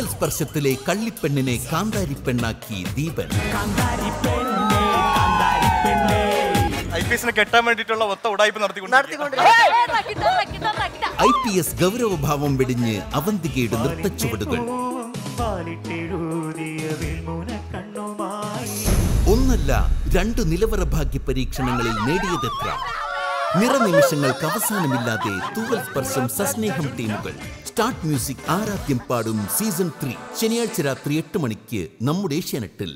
തൂവൽ സ്പർശത്തിലെ കള്ളിപ്പെണ്ണിനെ കാന്താരി പെണ്ണാക്കി Deepan I P എസിനെ കെട്ടാൻ വേണ്ടിയിട്ടുള്ള ഒത്ത ഉടായ്പ നടത്തിക്കൊണ്ട് ഐ പി എസ് ഗൗരവഭാവം വെടിഞ്ഞ് അവന്തികയുടെ നൃത്തച്ചുവടുകൾ ഒന്നല്ല രണ്ട് നിലവറ ഭാഗ്യ പരീക്ഷണങ്ങളിൽ നേടിയതെത്ര നിറനിമിഷങ്ങൾക്ക് അവസാനമില്ലാതെ തൂവൽ സ്പർശം സസ്നേഹം ടീമുകൾ സ്റ്റാർട്ട് മ്യൂസിക് ആരാധ്യം പാടും സീസൺ ത്രീ ശനിയാഴ്ച രാത്രി എട്ട് മണിക്ക് നമ്മുടെ ഏഷ്യാനെറ്റിൽ